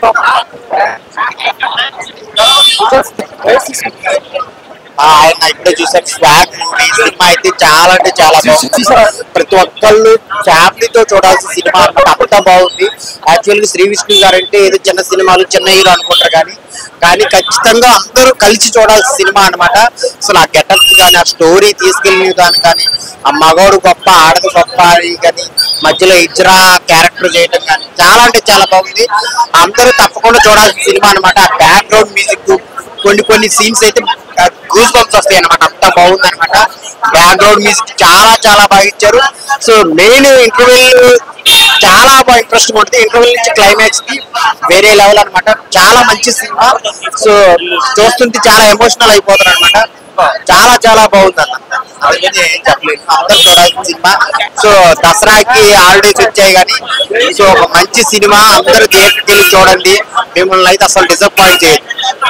ఆ, ఆయన ఇప్పుడే చూసారు స్వాగ్ మూవీ సినిమా అయితే చాలా అంటే చాలా బాగుంది ప్రతి ఒక్కళ్ళు ఫ్యామిలీతో చూడాల్సిన సినిమా అన్నమాట అంత బాగుంది యాక్చువల్ గా శ్రీ విష్ణు గారు అంటే ఏదో చిన్న సినిమాలు చిన్న హీరో అనుకుంటారు కానీ కానీ ఖచ్చితంగా అందరూ కలిసి చూడాల్సిన సినిమా అన్నమాట అసలు ఆ గెటప్స్ కానీ ఆ స్టోరీ తీసుకెళ్ళిన విధానం కానీ ఆ మగవాడు గొప్ప ఆడది గొప్ప అని కానీ మధ్యలో ఇజ్రా క్యారెక్టర్ చేయడం కానీ చాలా అంటే చాలా బాగుంది అందరూ తప్పకుండా చూడాల్సిన సినిమా అన్నమాట ఆ బ్యాక్గ్రౌండ్ మ్యూజిక్ కొన్ని కొన్ని సీన్స్ అయితే గూస్ బంప్స్ వస్తాయి అనమాట అంత బాగుంది అనమాట బ్యాక్గ్రౌండ్ మ్యూజిక్ చాలా చాలా బాగా ఇచ్చారు సో మెయిన్ ఇంటర్వ్యూ చాలా బాగా ఇంట్రెస్ట్ ఉంటుంది ఇంటర్వ్యూ నుంచి క్లైమాక్స్ కి వేరే లెవెల్ అన్నమాట చాలా మంచి సినిమా సో చూస్తుంటే చాలా ఎమోషనల్ అయిపోతారు అనమాట చాలా చాలా బాగుంది అన్న అందుకని ఏం చెప్పలేదు అందరూ చూడాల్సిన సినిమా సో దసరాకి హాలిడేస్ వచ్చాయి కానీ సో ఒక మంచి సినిమా అందరూ థియేటర్కి వెళ్ళి చూడండి మిమ్మల్ని అయితే అసలు డిసప్పాయింట్ చేయదు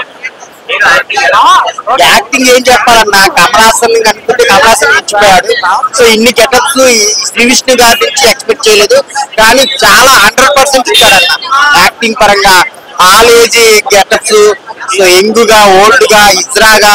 యాక్టింగ్ ఏం చెప్పాలన్నా కమలాసన్ కనుకుంటే కమలాసన్ ఇచ్చిపోయాడు సో ఇన్ని గెటప్స్ శ్రీ విష్ణు గారి నుంచి ఎక్స్పెక్ట్ చేయలేదు కానీ చాలా హండ్రెడ్ పర్సెంట్ ఇచ్చాడన్న యాక్టింగ్ పరంగా all age getups so young గా ఓల్డ్ గా ఇజ్రాగా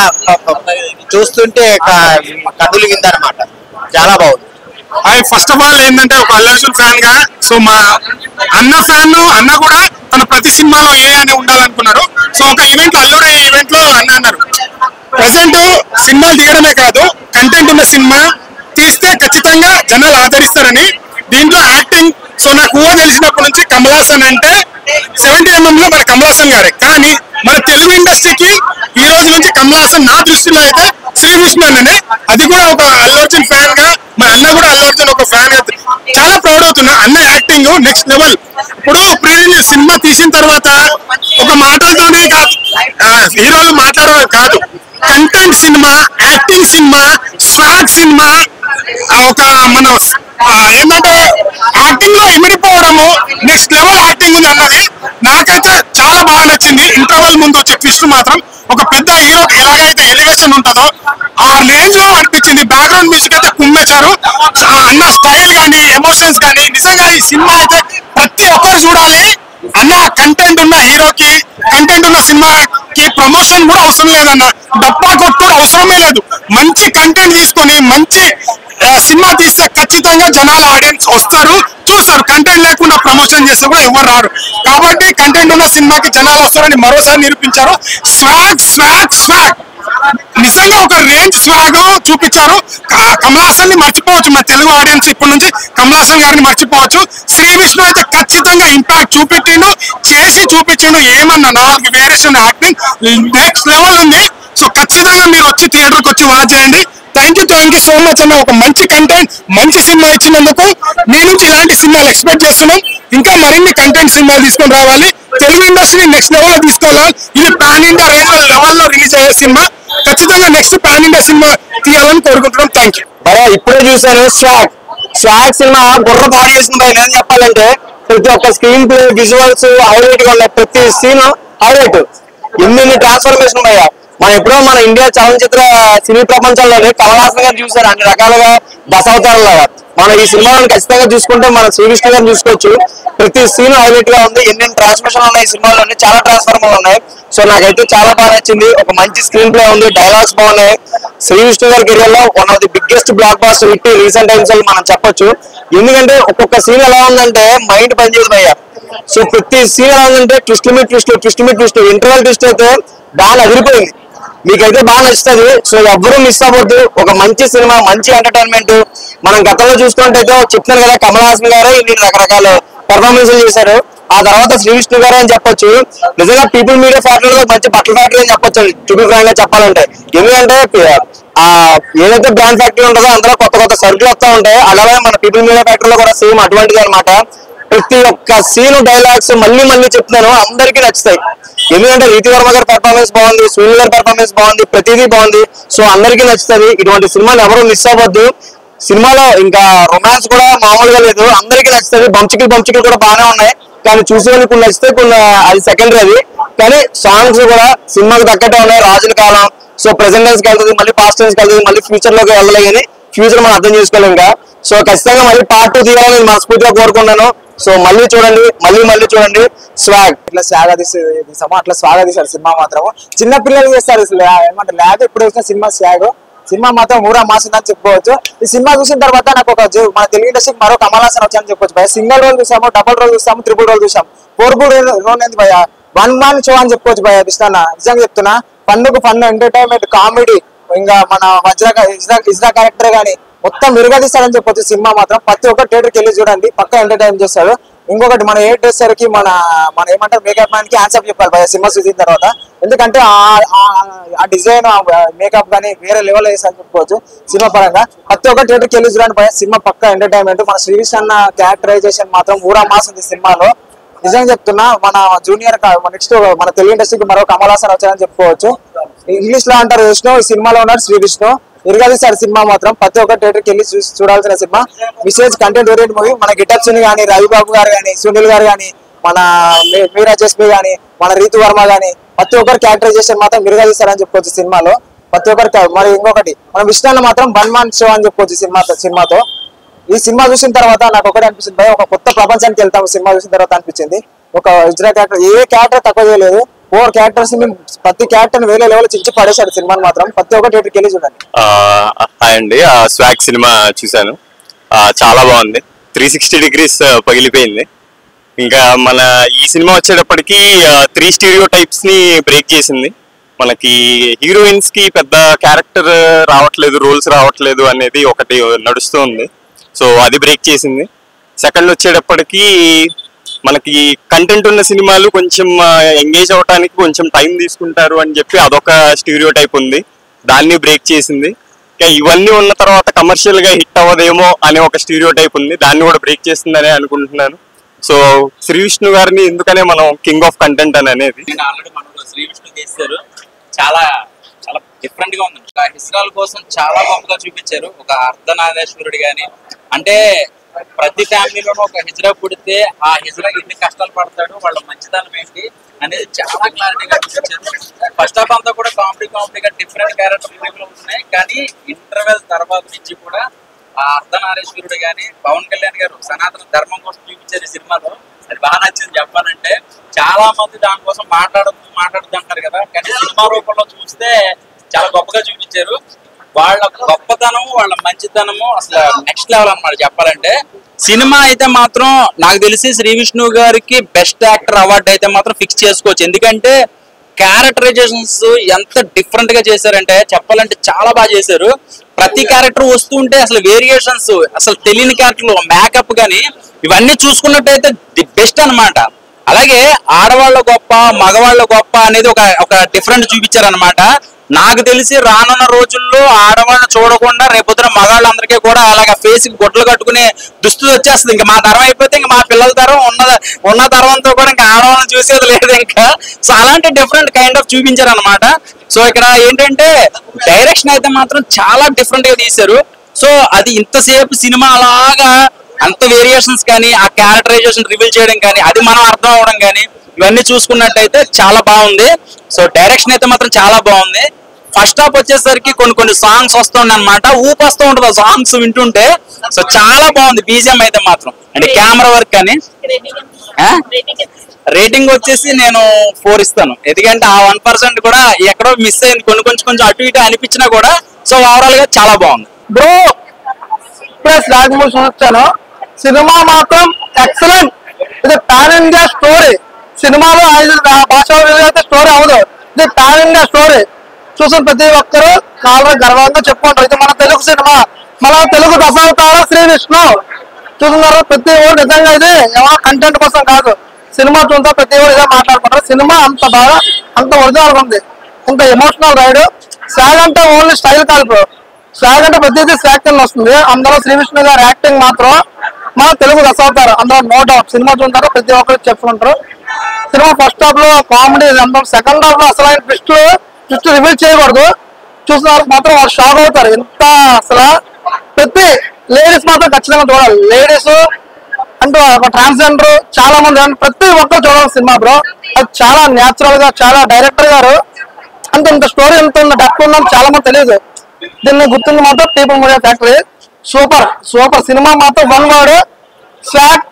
చూస్తుంటే క- కదులు విందనమాట చాలా బాగుంది హాయ్ ఫస్ట్ ఆఫ్ ఆల్ ఏంటంటే ఒక అల్లు అర్జున్ ఫ్యాన్ గా సో మా అన్న ఫ్యాన్ అన్న కూడా తన ప్రతి సినిమాలో ఏ అని ఉండాలనుకున్నారు సో ఒక ఈవెంట్ లో అల్లూరి ఈవెంట్ లో అన్న అన్నారు ప్రెసెంట్ సినిమాలు తీయడమే కాదు కంటెంట్ ఉన్న సినిమా తీస్తే ఖచ్చితంగా జనాలు ఆదరిస్తారని దీంట్లో యాక్టింగ్ సో నాకు ఊహ తెలిసినప్పటి నుంచి కమల్ హాసన్ అంటే సెవెంటీ ఎంఎం లో మన కమల్ హాసన్ గారే కానీ మన తెలుగు ఇండస్ట్రీకి ఈ రోజు నుంచి కమల్ హాసన్ నా దృష్టిలో అయితే శ్రీ విష్ణు అన్ననే అది కూడా ఒక అల్లు అర్జున్ ఫ్యాన్ గా మన అన్న కూడా అల్లు అర్జున్ ఒక ఫ్యాన్ గా చాలా ప్రౌడ్ అవుతున్నా అన్న యాక్టింగ్ నెక్స్ట్ లెవెల్ ఇప్పుడు ప్రీ రిలీజ్ సినిమా తీసిన తర్వాత ఒక మాటలతోనే కాదు ఆ, హీరోలు మాట్లాడడం కాదు content cinema acting cinema swag cinema ఆ, ఒక మన ఆ, ఏంటంటే యాక్టింగ్ లో ఇమిడిపోవడము నెక్స్ట్ లెవెల్ యాక్టింగ్ ఉంది అన్నది నాకైతే చాలా బాగా నచ్చింది ఇంటర్వెల్ ముందు వచ్చే ట్విస్ట్ మాత్రం ఒక పెద్ద హీరోకి ఎలాగైతే ఎలివేషన్ ఉంటుందో ఆ రేంజ్ లో అనిపించింది బ్యాక్గ్రౌండ్ మ్యూజిక్ అయితే కుమ్మేశారు ఆ అన్న స్టైల్ గానీ ఎమోషన్స్ గానీ నిజంగా ఈ సినిమా అయితే ప్రతి ఒక్కరు చూడాలి అన్న కంటెంట్ ఉన్న హీరోకి కంటెంట్ ఉన్న సినిమాకి ప్రమోషన్ కూడా అవసరం లేదన్న డబ్బా కొట్టుడు అవసరమే లేదు మంచి కంటెంట్ తీసుకొని మంచి ఆ, సినిమా తీస్తే ఖచ్చితంగా జనాల ఆడియన్స్ వస్తారు చూస్తారు కంటెంట్ లేకుండా ప్రమోషన్ చేస్తే కూడా ఎవరు రారు కాబట్టి కంటెంట్ ఉన్న సినిమాకి జనాలు వస్తారని మరోసారి నిరూపించారు స్వాగ్ స్వాగ్ స్వాగ్ నిజంగా ఒక రేంజ్ స్వాగ్ చూపించారు క- కమల్ హాసన్ ని మర్చిపోవచ్చు మన తెలుగు ఆడియన్స్ ఇప్పటి నుంచి కమల్ హాసన్ గారిని మర్చిపోవచ్చు శ్రీ విష్ణు అయితే ఖచ్చితంగా ఇంపాక్ట్ చూపెట్టిండు చేసి చూపించిండు ఏమన్నా నాలుగు వేరియేషన్ యాక్టింగ్ నెక్స్ట్ లెవెల్ ఉంది సో ఖచ్చితంగా మీరు వచ్చి థియేటర్ కి వచ్చి వాచ్ చేయండి thank you thank you so much అన్న ఒక మంచి కంటెంట్ మంచి సినిమా ఇచ్చినందుకు మీ నుంచి ఇలాంటి సినిమాలు ఎక్స్పెక్ట్ చేస్తున్నాం ఇంకా మరిన్ని కంటెంట్ సినిమాలు తీసుకొని రావాలి తెలుగు ఇండస్ట్రీని నెక్స్ట్ లెవెల్ లో తీసుకెళ్ళాలి ఇది పాన్ ఇండియా రేంజ్ లెవెల్ లో రిలీజ్ అయ్యే సినిమా ఖచ్చితంగా నెక్స్ట్ పాన్ ఇండియా సినిమా తీయాలని కోరుకుంటున్నాం థ్యాంక్ యూ మరి ఇప్పుడే చూశాను స్వాగ్ స్వాగ్ సినిమా బుర్ర పాడు చేసిన పైన ఏం చెప్పాలంటే ప్రతి ఒక్క స్క్రీన్ ప్లే విజువల్స్ హైలైట్ గా ఉన్నాయి ప్రతి సీన్ హైలైట్ ఎన్ని ట్రాన్స్ఫర్మేషన్ ఉన్నాయా మనం ఎప్పుడో మన ఇండియా చలనచిత్ర సినీ ప్రపంచంలోనే కమల్ హాసన్ గారు చూసారు అన్ని రకాలుగా దశావతారంలాగా మనం ఈ సినిమాలను ఖచ్చితంగా చూసుకుంటే మన శ్రీకృష్ణ గారు చూసుకోవచ్చు ప్రతి సీన్ హైలైట్ గా ఉంది ఎన్ని ట్రాన్స్మిషన్ ఉన్నాయి ఈ సినిమాలోనే చాలా ట్రాన్స్ఫర్మర్ ఉన్నాయి సో నాకైతే చాలా బాగా నచ్చింది ఒక మంచి స్క్రీన్ ప్లే ఉంది డైలాగ్స్ బాగున్నాయి శ్రీ విష్ణు గారి కెరియర్ లో one of the biggest blockbuster hit recent times లో మనం చెప్పొచ్చు ఎందుకంటే ఒక్కొక్క సీన్ ఎలా ఉందంటే మైండ్ పనిచేయదు భయ్య సో ప్రతి సీన్ ఎలా ఉందంటే ట్విస్ట్ మీ ట్విస్ట్ ట్విస్ట్ మీ ట్విస్ట్ ఇంటర్వల్ ట్విస్ట్ అయితే బాగా అదిరిపోయింది మీకైతే బాగా నచ్చుతుంది సో ఎవ్వరూ మిస్ అవ్వద్దు ఒక మంచి సినిమా మంచి ఎంటర్టైన్మెంట్ మనం గతంలో చూసుకుంటే చెప్తున్నాను కదా కమల్ హాసన్ గారే ఇన్ని రకరకాల పెర్ఫార్మెన్స్ చేశారు ఆ తర్వాత శ్రీ విష్ణు గారు అని చెప్పొచ్చు నిజంగా పీపుల్ మీడియా ఫ్యాక్టరీలో మంచి బట్టల ఫ్యాక్టరీ అని చెప్పొచ్చు టు బి ఫ్రాంక్ గా చెప్పాలంటే ఎందుకంటే పి- ఆ ఏదైతే బ్రాండ్ ఫ్యాక్టరీ ఉంటుందో అందులో కొత్త కొత్త సరుకులు వస్తూ ఉంటాయి అలాగే మన పీపుల్ మీడియా ఫ్యాక్టరీలో కూడా సేమ్ అటువంటిది అనమాట ప్రతి ఒక్క సీన్ డైలాగ్స్ మళ్ళీ మళ్ళీ చెప్తున్నాను అందరికీ నచ్చుతాయి ఎందుకంటే రీతి వర్మ గారి పెర్ఫార్మెన్స్ బాగుంది సునీల్ గారి పెర్ఫార్మెన్స్ బాగుంది ప్రతిదీ బాగుంది సో అందరికీ నచ్చుతుంది ఇటువంటి సినిమాలు ఎవరు మిస్ అవ్వద్దు సినిమాలో ఇంకా రొమాన్స్ కూడా మామూలుగా లేదు అందరికీ నచ్చుతుంది బంచికలు బంచికలు కూడా బాగానే ఉన్నాయి కానీ చూసే వాళ్ళకి కొన్ని నచ్చితే కొన్ని అది సెకండరీ అది కానీ సాంగ్స్ కూడా సినిమాకి తగ్గట్టే ఉన్నాయి రాజుల కాలం సో ప్రెసెంట్ కి వెళ్తుంది మళ్ళీ పాస్ట్ కి వెళ్తుంది మళ్ళీ ఫ్యూచర్ లోకి వెళ్ళలే కానీ ఫ్యూచర్ మనం అర్థం చేసుకోలేం ఇంకా సో ఖచ్చితంగా మళ్ళీ పార్ట్ టూ తీయాలని మనస్ఫూర్తిగా కోరుకున్నాను సో మళ్ళీ చూడండి మళ్ళీ మళ్ళీ చూడండి స్వాగ్ ఇట్లా స్వాగ తీసాము అట్లా స్వాగ తీశారు సినిమా మాత్రం చిన్న పిల్లలు చేస్తారు అసలు ఏమంటారు లేదు ఎప్పుడు వచ్చిన సినిమా స్వాగ్ సినిమా మాత్రం ఊరా మాసిందని చెప్పుకోవచ్చు ఈ సినిమా చూసిన తర్వాత నాకు ఒక జీ- మన తెలుగు ఇండస్ట్రీకి మరో కమలాసన్ వచ్చాయని చెప్పొచ్చు భయ సింగిల్ రోల్ చూసాము డబుల్ రోల్ చూసాము త్రిబుల్ రోల్ చూసాము ఫోర్ రోల్ ఏంది భయ వన్ మ్యాన్ షో అని చెప్పుకోవచ్చు భయ కృష్ణ నిజంగా చెప్తున్నా పండుగ ఫన్ ఎంటర్టైన్మెంట్ కామెడీ ఇంకా మన వజ్ర ఇజ్రా ఇజ్రా క్యారెక్టర్ గానీ మొత్తం విరగదీస్తాడని చెప్పొచ్చు సినిమా మాత్రం ప్రతి ఒక్క థియేటర్కి వెళ్ళి చూడండి పక్క ఎంటర్టైన్ చేస్తాడు ఇంకొకటి మన ఏ డ్రెస్సర్ కి మన మన ఏమంటారు మేకప్ మ్యాన్ కి ఆన్సర్ చెప్పాలి భయ సినిమా చూసిన తర్వాత ఎందుకంటే ఆ- ఆ- ఆ డిజైన్ మేకప్ గానీ వేరే లెవెల్ వేసారని చెప్పుకోవచ్చు సినిమా పరంగా ప్రతి ఒక్క థియేటర్కి వెళ్ళి చూడండి భయ సినిమా పక్క ఎంటర్టైన్మెంట్ మన శ్రీవిష్ అన్న క్యారెక్టరైజేషన్ మాత్రం ఊరా మాస్ ఉంది సినిమాలో నిజంగా చెప్తున్నా మన జూనియర్ నెక్స్ట్ మన తెలుగు ఇండస్ట్రీకి మరో కమల్ హాసన్ వచ్చారని చెప్పుకోవచ్చు ఇంగ్లీష్ లో అంటారు విష్ణు ఈ సినిమాలో ఉన్నాడు శ్రీ విష్ణు ఇరగదీశారు సినిమా మాత్రం ప్రతి ఒక్క థియేటర్కి వెళ్ళి చూసి చూడాల్సిన సినిమా విశేష్ కంటెంట్ ఓరియంట్ మూవీ మన గిటప్ సుని కానీ రవిబాబు గారు కానీ సునీల్ గారు కానీ మన మీ- మీరా జస్మి గానీ మన రీతు వర్మ గానీ ప్రతి ఒక్కరి క్యారెక్టరైజేషన్ మాత్రం మిరగదీశారని చెప్పుకోవచ్చు సినిమాలో ప్రతి ఒక్కరి ca- మరి ఇంకొకటి మన విష్ణు మాత్రం వన్ మ్యాన్ షో అని చెప్పుకోవచ్చు సినిమాతో సినిమాతో ఈ సినిమా చూసిన తర్వాత నాకు ఒకటి అనిపిస్తుంది భయ ఒక కొత్త ప్రపంచానికి వెళ్తాము సినిమా చూసిన తర్వాత అనిపించింది ఒక ఇజ్రా క్యారెక్టర్ ఏ క్యారెక్టర్ తక్కువ చేయలేదు ఫోర్ క్యారెక్టర్స్ ని ప్రతి క్యారెక్టర్ వేరే లెవెల్ చించి పడేశాడు సినిమాని మాత్రం ప్రతి ఒక్క థియేటర్కి వెళ్ళి చూడండి ఆ, హాయ్ అండి ఆ స్వాగ్ సినిమా చూశాను ఆ, చాలా బాగుంది త్రీ సిక్స్టీ డిగ్రీస్ పగిలిపోయింది ఇంకా మన ఈ సినిమా వచ్చేటప్పటికి త్రీ స్టీరియో టైప్స్ ని బ్రేక్ చేసింది మనకి హీరోయిన్స్ కి పెద్ద క్యారెక్టర్ రావట్లేదు రోల్స్ రావట్లేదు అనేది ఒకటి నడుస్తూ ఉంది సో అది బ్రేక్ చేసింది సెకండ్ వచ్చేటప్పటికి మనకి కంటెంట్ ఉన్న సినిమాలు కొంచెం ఎంగేజ్ అవడానికి కొంచెం టైం తీసుకుంటారు అని చెప్పి అదొక స్టీరియో టైప్ ఉంది దాన్ని బ్రేక్ చేసింది ఇంకా ఇవన్నీ ఉన్న తర్వాత కమర్షియల్ గా హిట్ అవ్వదేమో అనే ఒక స్టీరియో టైప్ ఉంది దాన్ని కూడా బ్రేక్ చేసిందనే అనుకుంటున్నాను సో శ్రీ విష్ణు గారిని ఎందుకనే మనం కింగ్ ఆఫ్ కంటెంట్ అని అనేది నేను ఆల్రెడీ మనలో శ్రీ విష్ణు తీశారు చాలా చాలా డిఫరెంట్ గా ఉంది ఒక హిస్రాల కోసం చాలా గొప్పగా చూపించారు ఒక అర్ధనాదేశ్వరుడు గాని అంటే ప్రతి ఫ్యామిలీలోనూ ఒక హిజ్రా పుడితే ఆ హిజ్రా ఎన్ని కష్టాలు పడతాడు వాళ్ళ మంచితనం ఏంటి అనేది చాలా క్లారిటీగా చూపించారు ఫస్ట్ హాఫ్ అంతా కూడా కామెడీ కామెడీగా డిఫరెంట్ క్యారెక్టర్ రివ్యూలు ఉన్నాయి కానీ ఇంటర్వెల్ తర్వాత నుంచి కూడా ఆ అర్ధనారేశ్వరుడు గాని పవన్ కళ్యాణ్ గారు సనాతన ధర్మం కోసం చూపించారు ఈ సినిమాలో అది బాగా నచ్చింది చెప్పాలంటే చాలా మంది దానికోసం మాట్లాడద్దు మాట్లాడద్దు అంటారు కదా కానీ సినిమా రూపంలో చూస్తే చాలా గొప్పగా చూపించారు వాళ్ళ గొప్పతనం వాళ్ళ మంచితనము అసలు నెక్స్ట్ లెవెల్ అన్నమాట చెప్పాలంటే సినిమా అయితే మాత్రం నాకు తెలిసి శ్రీ విష్ణు గారికి బెస్ట్ యాక్టర్ అవార్డు అయితే మాత్రం ఫిక్స్ చేసుకోవచ్చు ఎందుకంటే క్యారెక్టరైజేషన్స్ ఎంత డిఫరెంట్ గా చేశారంటే చెప్పాలంటే చాలా బాగా చేశారు ప్రతి క్యారెక్టర్ వస్తుంటే అసలు వేరియేషన్స్ అసలు తెలియని క్యారెక్టర్లు మేకప్ గానీ ఇవన్నీ చూసుకున్నట్టయితే ది బెస్ట్ అన్నమాట అలాగే ఆడవాళ్ళ గొప్ప మగవాళ్ళ గొప్ప అనేది ఒక ఒక డిఫరెంట్ చూపించారు అనమాట నాకు తెలిసి రానున్న రోజుల్లో ఆడవాళ్ళని చూడకుండా రేపొద్దున మగాళ్ళందరికీ కూడా అలాగ ఫేస్ కి గుడ్లు కట్టుకునే దుస్తులు వచ్చేస్తుంది ఇంకా మా తరం అయిపోతే ఇంకా మా పిల్లల తరం ఉన్న ఉన్న తరంతో కూడా ఇంకా ఆడవాళ్ళని చూసేది లేదు ఇంకా సో అలాంటి డిఫరెంట్ కైండ్ ఆఫ్ చూపించారు అనమాట సో ఇక్కడ ఏంటంటే డైరెక్షన్ అయితే మాత్రం చాలా డిఫరెంట్ గా తీశారు సో అది ఇంతసేపు సినిమా అలాగా అంత వేరియేషన్స్ కానీ ఆ క్యారెక్టరైజేషన్ రివీల్ చేయడం కానీ అది మనం అర్థం అవడం కానీ ఇవన్నీ చూసుకున్నట్టయితే చాలా బాగుంది సో డైరెక్షన్ అయితే మాత్రం చాలా బాగుంది ఫస్ట్ హాఫ్ వచ్చేసరికి కొన్ని కొన్ని సాంగ్స్ వస్తుండే అనమాట ఊపు వస్తూ ఉంటుంది ఆ సాంగ్స్ వింటుంటే సో చాలా బాగుంది బీజిఎం అయితే మాత్రం అంటే కెమెరా వర్క్ కానీ ఆ? రేటింగ్ వచ్చేసి నేను ఫోర్ ఇస్తాను ఎందుకంటే ఆ వన్ పర్సెంట్ కూడా ఎక్కడో మిస్ అయింది కొన్ని కొంచెం కొంచెం అటు ఇటు అనిపించినా కూడా సో ఓవరాల్ గా చాలా బాగుంది బ్రో ప్లస్ రాజమౌళి చూస్తాను సినిమా మాత్రం ఎక్సలెంట్ ఇది పాన్ ఇండియా స్టోరీ సినిమాలో ఐదు రా- భాషలో అయితే స్టోరీ అవ్వదు ఇది పాన్ ఇండియా స్టోరీ చూసిన ప్రతి ఒక్కరు చాలా గర్వంగా చెప్పుకుంటారు ఇది మన తెలుగు సినిమా మన తెలుగు దశావతార శ్రీ విష్ణు చూస్తున్నారు ప్రతి ఒక్కరు నిజంగా ఇది ఎవరో కంటెంట్ కోసం కాదు సినిమా చూస్తే ప్రతి ఒక్కరు ఇదే మాట్లాడుకుంటారు సినిమా అంత బాగా అంత ఒరిజినల్ ఉంది అంత ఎమోషనల్ రైడ్ సాగ్ అంటే ఓన్లీ స్టైల్ కాదు బ్రో సాగ్ అంటే ప్రతిదీ సాగ్ కింద వస్తుంది అందులో శ్రీ విష్ణు గారి యాక్టింగ్ మాత్రం మన తెలుగు దశావతారు అందులో నో డౌట్ సినిమా చూంటారు ప్రతి ఒక్కరు చెప్పుకుంటారు సినిమా ఫస్ట్ హాఫ్ లో కామెడీ సెకండ్ హాఫ్ లో అసలు ఆయన ట్విస్ట్ ట్విస్ట్ రివీల్ చేయకూడదు చూసిన వాళ్ళకి మాత్రం వాళ్ళు షాక్ అవుతారు ఎంత అసలు ప్రతి లేడీస్ మాత్రం ఖచ్చితంగా చూడాలి లేడీస్ అంటూ ఒక ట్రాన్స్జెండర్ చాలా మంది అంటే ప్రతి ఒక్కరు చూడాలి సినిమా బ్రో అది చాలా న్యాచురల్ గా చాలా డైరెక్టర్ గారు అంత ఇంత స్టోరీ ఎంత ఉంది డెప్త్ ఉందని చాలా మంది తెలియదు దీన్ని గుర్తుంది మాత్రం people media factory super super cinema మాత్రం వన్ వర్డ్ స్వాగ్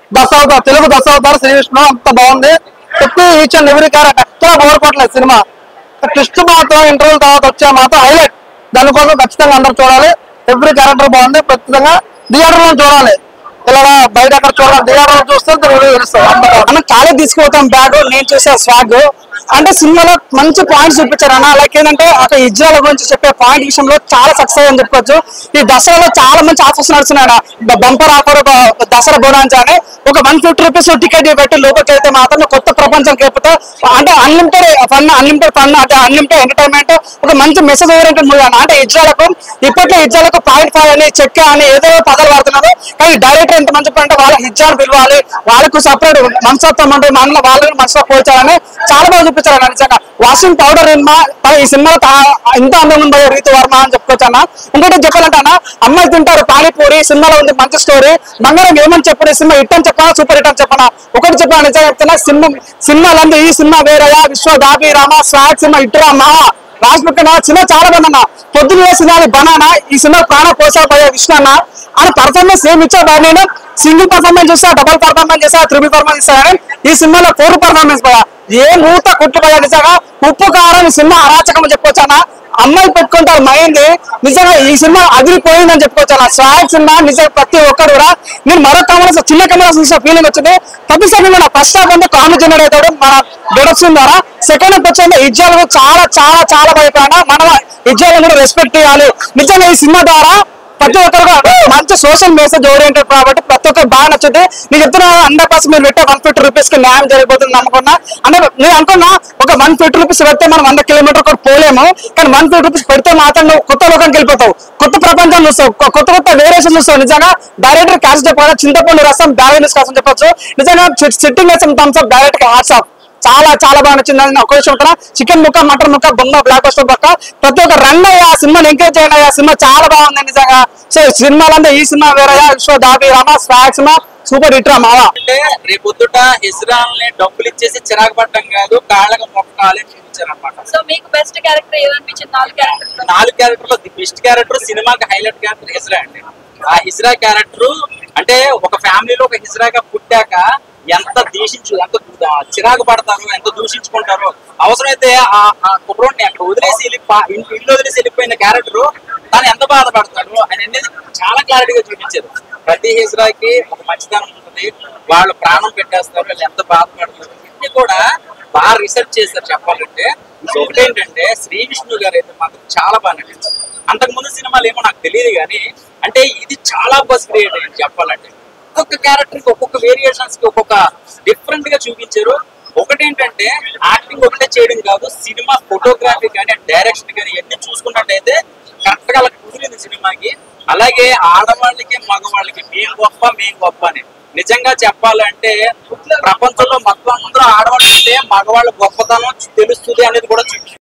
దశావతారు తెలుగు దశావతారు శ్రీ విష్ణు అంత బాగుంది ప్రతి ఈచ్ అండ్ ఎవరీ క్యారెక్టర్ ఎక్కడ బోర్ కొట్టలేదు సినిమా ట్విస్ట్ మాత్రం ఇంటర్వ్యూ తర్వాత వచ్చే మాత్రం హైలైట్ దానికోసం ఖచ్చితంగా అందరూ చూడాలి ఎవ్రీ క్యారెక్టర్ బాగుంది ఖచ్చితంగా థియేటర్ లో చూడాలి ఇలా బయట అక్కడ చూడాలి థియేటర్ లో చూస్తే తెలుస్తుంది మనం చాలా తీసుకుపోతాం బ్యాగ్ నేను చూసే స్వాగ్ అంటే సినిమాలో మంచి పాయింట్స్ చూపించారు అన్న లైక్ ఏంటంటే ఒక ఇజ్రాల గురించి చెప్పే పాయింట్ విషయంలో చాలా సక్సెస్ అని చెప్పుకోవచ్చు ఈ దసరాలో చాలా మంచి ఆఫర్స్ నడుస్తున్నాయి బంపర్ ఆఫర్ ఒక దసరా బోనాంచ అని ఒక వన్ ఫిఫ్టీ రూపీస్ టికెట్ పెట్టి లోపలికి వెళ్తే మాత్రం కొత్త ప్రపంచం కేపుతా అంటే అన్లిమిటెడ్ ఫన్ అన్లిమిటెడ్ ఫన్ అంటే అన్లిమిటెడ్ ఎంటర్టైన్మెంట్ ఒక మంచి మెసేజ్ ఓరియంటెడ్ మూవీ అన్న అంటే ఇజ్రాలకు ఇప్పట్లో ఇజ్రాలకు పాయింట్ ఫైవ్ అని చెక్క అని ఏదో పదాలు వాడుతున్నారు కానీ డైరెక్టర్ ఎంత మంచి అంటే వాళ్ళ ఇజ్జాలు పిలవాలి వాళ్ళకు సపరేట్ మనసత్వం అంటే మన వాళ్ళని మనసులో పోల్చాలని చాలా బాగా చూపించారు అన్న నిజంగా వాషింగ్ పౌడర్ సినిమా ఈ సినిమా ఎంత అందం ఉంది రీతి వర్మ అని చెప్పుకోవచ్చు అన్న ఇంకోటి చెప్పాలంటే అన్న అమ్మాయి తింటారు పానీపూరి సినిమాలో ఉంది మంచి స్టోరీ బంగారం ఏమని చెప్పరు ఈ సినిమా హిట్ అని చెప్పనా సూపర్ హిట్ అని చెప్పనా ఒకటి చెప్పాను నిజంగా చెప్తున్నా సినిమా సినిమాలందు ఈ సినిమా వేరయ్యా విశ్వ దాబి రామ స్వాగ్ సినిమా హిట్ రా మావా రాజ్ పక్కన సినిమా చాలా బాగుంది అన్న పొద్దున్న సినిమా బనానా ఈ సినిమా ప్రాణ పోసా పోయే విష్ణు అన్న అని పర్ఫార్మెన్స్ ఏమి ఇచ్చా బాగా నేను సింగిల్ పర్ఫార్మెన్స్ చేస్తా డబుల్ పర్ఫార్మెన్స్ చేస్తా త్రిబుల్ పర్ఫార్మెన్స్ ఇస్తా కానీ ఈ సినిమాలో ఫోర్ పర్ఫార్మెన్స్ పోయా ఏ మూత కుట్టు పోయా నిజంగా ఉప్పు కారం ఈ సినిమా అరాచకం అని చెప్పొచ్చు అన్న అమ్మాయి పెట్టుకుంటారు మైండ్ నిజంగా ఈ సినిమా అదిరిపోయిందని చెప్పుకోవచ్చు అన్న స్వాగ్ సినిమా నిజంగా ప్రతి ఒక్కరు కూడా నేను మరో కెమెరా చిన్న కెమెరా చూసిన ఫీలింగ్ వచ్చింది ప్రతి సమయంలో నా ఫస్ట్ హాఫ్ అంటే కామెడీ జనరేట్ అవుతాడు మన ప్రొడక్షన్ ద్వారా సెకండ్ హాఫ్ వచ్చేది ఇజ్జాలు చాలా చాలా చాలా భయపడినా మనం ఇజ్జాలను కూడా రెస్పెక్ట్ చేయాలి నిజంగా ఈ సినిమా ద్వారా ప్రతి ఒక్కరు కూడా మంచి సోషల్ మెసేజ్ ఓరియంటెడ్ కాబట్టి ప్రతి ఒక్కరు బాగా నచ్చుతుంది నేను చెప్తున్నా హండ్రెడ్ పర్సెంట్ మీరు పెట్టే వన్ ఫిఫ్టీ రూపీస్ కి న్యాయం జరిగిపోతుంది నమ్మకున్నా అంటే నేను అనుకున్నా ఒక వన్ ఫిఫ్టీ రూపీస్ పెడితే మనం వంద కిలోమీటర్ కూడా పోలేము కానీ వన్ ఫిఫ్టీ రూపీస్ పెడితే మాత్రం నువ్వు కొత్త లోకానికి వెళ్ళిపోతావు కొత్త ప్రపంచం చూస్తావు కొ- కొత్త కొత్త వేరియేషన్ చూస్తావు నిజంగా డైరెక్టర్ క్యాష్ చెప్పాలి చింతపండు రసం బ్యాలెన్స్ కోసం చెప్పొచ్చు నిజంగా సిట్టింగ్ వేసిన థమ్స్ అప్ డైరెక్ట్ గా హాట్స్ ఆఫ్ చాలా చాలా బాగా నచ్చింది అని ఒక విషయం చెప్తున్నా చికెన్ ముక్క మటన్ ముక్క బొమ్మ బ్లాక్ బస్టర్ ముక్క ప్రతి ఒక్క రన్ అయ్యా సినిమాని ఎంకరేజ్ చేయండి అయ్యా సినిమా చాలా బాగుంది నిజంగా సో సినిమాలంతా ఈ సినిమా వేరయ్యా విశ్వ దాబి రామ స్వాగ్ సినిమా సూపర్ హిట్ రా మావా అంటే రేపొద్దుట ఇజ్రాయల్ ని డబ్బులు ఇచ్చేసి చిరాకు పడటం కాదు కాళ్ళకు మొక్కాలి అని చూపించారు అనమాట సో మీకు బెస్ట్ క్యారెక్టర్ ఏదనిపించింది నాలుగు క్యారెక్టర్ నాలుగు క్యారెక్టర్ లో ది బెస్ట్ క్యారెక్టర్ సినిమాకి హైలైట్ క్యారెక్టర్ హిజ్రా అండి ఆ హిజ్రా క్యారెక్టర్ అంటే ఒక ఫ్యామిలీలో ఒక హిజ్రాగా పుట్టాక ఎంత దూషించు ఎంత దు- చిరాకు పడతారు ఎంత దూషించుకుంటారు అవసరమైతే ఆ ఆ కుర్రోడిని అక్కడ వదిలేసి వెళ్ళి పా- ఇల్లు ఇల్లు వదిలేసి వెళ్ళిపోయిన క్యారెక్టర్ తాను ఎంత బాధపడతాడు అని అనేది చాలా క్లారిటీగా చూపించారు ప్రతి హిజ్రాకి ఒక మంచిదనం ఉంటుంది వాళ్ళు ప్రాణం పెట్టేస్తారు వాళ్ళు ఎంత బాధపడతారు ఇవన్నీ కూడా బాగా రీసెర్చ్ చేశారు చెప్పాలంటే సో ఒకటేంటంటే శ్రీ విష్ణు గారు అయితే మాత్రం చాలా బాగా నటించారు అంతకు ముందు సినిమాలు ఏమో నాకు తెలియదు కానీ అంటే ఇది చాలా బస్ క్రియేట్ అయింది చెప్పాలంటే ఒక్కొక్క క్యారెక్టర్ కి ఒక్కొక్క వేరియేషన్స్ కి ఒక్కొక్క డిఫరెంట్ గా చూపించారు ఒకటేంటంటే యాక్టింగ్ ఒకటే చేయడం కాదు సినిమా ఫోటోగ్రఫీ కానీ డైరెక్షన్ కానీ ఇవన్నీ చూసుకున్నట్టయితే కరెక్ట్ గా అలా కుదిరింది సినిమాకి అలాగే ఆడవాళ్ళకి మగవాళ్ళకి మేము గొప్ప మేము గొప్ప అని నిజంగా చెప్పాలంటే ప్రపంచంలో మొత్తం అందరూ ఆడవాళ్ళు అంటే మగవాళ్ళ గొప్పతనం తెలుస్తుంది అనేది కూడా చూపించారు